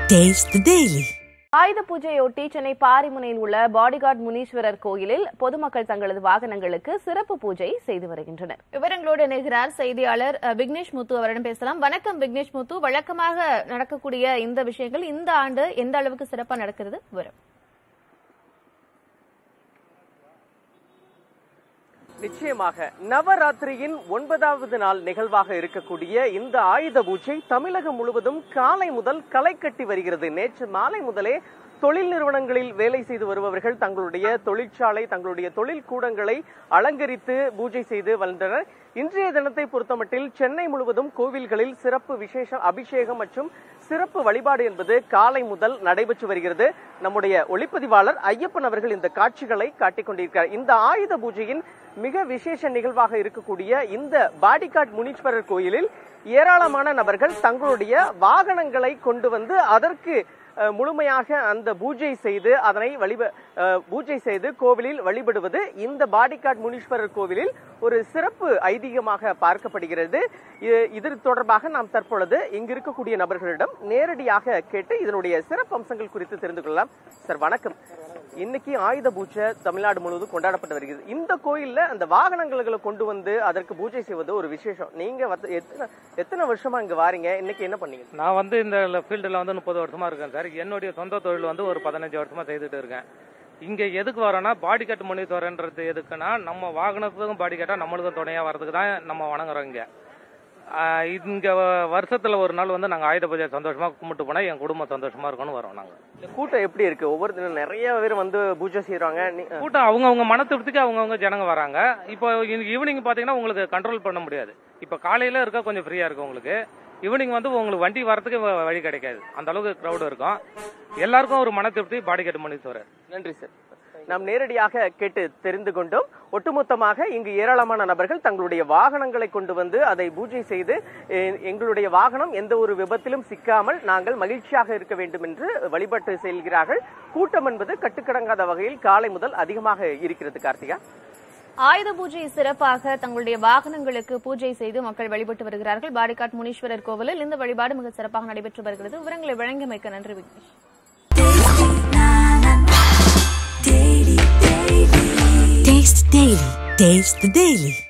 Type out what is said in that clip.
Taste the Daily. ஆயுத பூஜையொட்டி சென்னை பாரிமுனையில் உள்ள bodyguard Muneeswarar கோயிலில் பொதுமக்கள் தங்களது வாகனங்களுக்கு சிறப்பு பூஜை செய்து வருகின்றனர் விவரங்களோடு இணைகிறார் செய்தியாளர் அஹ், விக்னேஷ் முத்து அவரிடம் பேசலாம் வணக்கம் விக்னேஷ் முத்து வழக்கமாக நடக்கக்கூடிய இந்த விஷயங்கள் இந்த ஆண்டு எந்த அளவுக்கு சிறப்பா நடக்கிறது வரும் நிச்சயமாக நவராத்திரியின் ஒன்பதாவது நாள் நிகழ்வாக இருக்கக்கூடிய இந்த ஆயுத பூஜை தமிழகம் முழுவதும் காலை முதல் களை கட்டி வருகிறது நேற்று மாலை முதலே தொழில் நிறுவனங்களில் வேலை செய்து வருபவர்கள் தங்களுடைய தொழிற்சாலை தங்களுடைய தொழில் கூடங்களை அலங்கரித்து பூஜை செய்து வந்தனர் இன்றைய தினத்தை பொறுத்தமட்டில் சென்னை முழுவதும் கோவில்களில் சிறப்பு விசேஷ அபிஷேகம் மற்றும் சிறப்பு வழிபாடு என்பது காலை முதல் நடைபெற்று வருகிறது நம்முடைய ஒளிப்பதிவாளர் ஐயப்பன் அவர்கள் இந்த காட்சிகளை காட்டிக் கொண்டிருக்கிறார் இந்த ஆயுத பூஜையின் மிக விசேஷ நிகழ்வாக இருக்கக்கூடிய இந்த பாடிகாட் முனீஸ்வரர் கோயிலில் ஏராளமான நபர்கள் தங்களுடைய வாகனங்களை கொண்டு வந்து அதற்கு அஹ், முழுமையாக அந்த பூஜை செய்து அதனை வழிப அஹ், பூஜை செய்து கோவிலில் வழிபடுவது இந்த பாடிகாட் முனீஸ்வரர் கோவிலில் ஒரு சிறப்பு ஐதீகமாக பார்க்கப்படுகிறது இ- இது தொடர்பாக நாம் தற்பொழுது இங்கு இருக்கக்கூடிய நபர்களிடம் நேரடியாக கேட்டு இதனுடைய சிறப்பு அம்சங்கள் குறித்து தெரிந்து கொள்ளலாம் சார் வணக்கம் இன்னைக்கு ஆயுத பூஜை தமிழ்நாடு முழுவதும் கொண்டாடப்பட்டு வருகிறது இந்த கோயில்ல அந்த வாகனங்களை கொண்டு வந்து அதற்கு பூஜை செய்வது ஒரு விசேஷம் நீங்க வந்து எத்தனை எத்தனை வருஷமா இங்க வாரீங்க இன்னைக்கு என்ன பண்ணீங்க நான் வந்து இந்த ஃபீல்டில் வந்து முப்பது வருஷமா இருக்கேன் சார் என்னுடைய சொந்த தொழில் வந்து ஒரு பதினஞ்சு வருஷமா செய்துட்டு இருக்கேன் இங்க எதுக்கு வரோன்னா பாடி கட் பண்ணி வரேன்றது எதுக்குன்னா நம்ம வாகனத்துக்கும் பாடி கட்டா நம்மளுக்கும் துணையா வர்றதுக்கு தான் நம்ம வணங்குறோம் இங்க ஆஹ் இங்க வருஷத்துல ஒரு நாள் வந்து நாங்க ஆயுத பூஜை சந்தோஷமா கும்பிட்டு போனா என் குடும்பம் சந்தோஷமா இருக்கணும்னு வரோம் நாங்க இந்த கூட்டம் எப்படி இருக்கு ஒவ்வொரு தினம் நிறைய பேர் வந்து பூஜை செய்யறாங்க நீ- கூட்டம் அவங்கவுங்க மன திருப்திக்கு அவங்கவுங்க ஜனங்க வராங்க இப்போ ஈவினிங் பாத்தீங்கன்னா உங்களுக்கு கண்ட்ரோல் பண்ண முடியாது இப்போ காலையில இருக்க கொஞ்சம் ஃப்ரீயா இருக்கும் உங்களுக்கு ஈவினிங் வந்து உங்களுக்கு வண்டி வரதுக்கு வ- வழி கிடைக்காது அந்த அளவுக்கு க்ரௌட் இருக்கும் எல்லாருக்கும் ஒரு மன திருப்தி பாடி கட்டு பண்ணி தர நன்றி சார் நாம் நேரடியாக கேட்டு தெரிந்து கொண்டோம் ஒட்டுமொத்தமாக இங்கு ஏராளமான நபர்கள் தங்களுடைய வாகனங்களை கொண்டு வந்து அதை பூஜை செய்து எ- எங்களுடைய வாகனம் எந்த ஒரு விபத்திலும் சிக்காமல் நாங்கள் மகிழ்ச்சியாக இருக்க வேண்டும் என்று வழிபட்டு செல்கிறார்கள் கூட்டம் என்பது கட்டுக்கடங்காத வகையில் காலை முதல் அதிகமாக இருக்கிறது கார்த்திகா ஆயுத பூஜை சிறப்பாக தங்களுடைய வாகனங்களுக்கு பூஜை செய்து மக்கள் வழிபட்டு வருகிறார்கள் பாடிகாட் முனீஸ்வரர் கோவிலில் இந்த வழிபாடு மிக சிறப்பாக நடைபெற்று வருகிறது விவரங்களை வழங்கியமைக்க நன்றி Vignesh Taste the Daily. Taste the Daily.